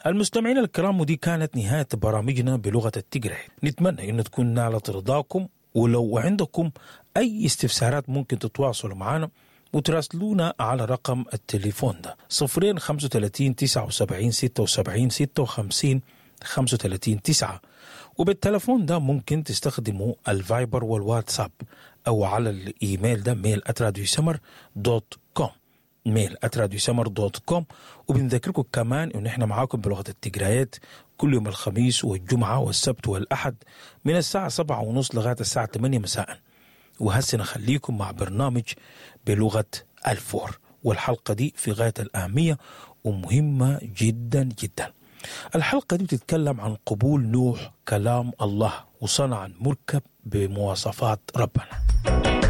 المستمعين الكرام ودي كانت نهاية برامجنا بلغة التجري نتمنى أن تكون نالت رضاكم ولو عندكم أي استفسارات ممكن تتواصلوا معنا وتراسلونا على رقم التليفون ده صفرين خمسة وتلاتين تسعة وسبعين ستة وسبعين ستة وخمسين خمسة وتلاتين تسعة وبالتلفون ده ممكن تستخدموا الفايبر والواتساب أو على الإيميل ده ميل أتراديو سمر دوت كوم ميل أتراديو سمر دوت كوم وبنذكركم كمان إن إحنا معاكم بلغة التجرايات كل يوم الخميس والجمعة والسبت والأحد من الساعة سبعة ونص لغاية الساعة 8 مساءً وهسه نخليكم مع برنامج بلغة الفور والحلقة دي في غاية الأهمية ومهمة جدا جدا الحلقة دي بتتكلم عن قبول نوح كلام الله وصنع مركب بمواصفات ربنا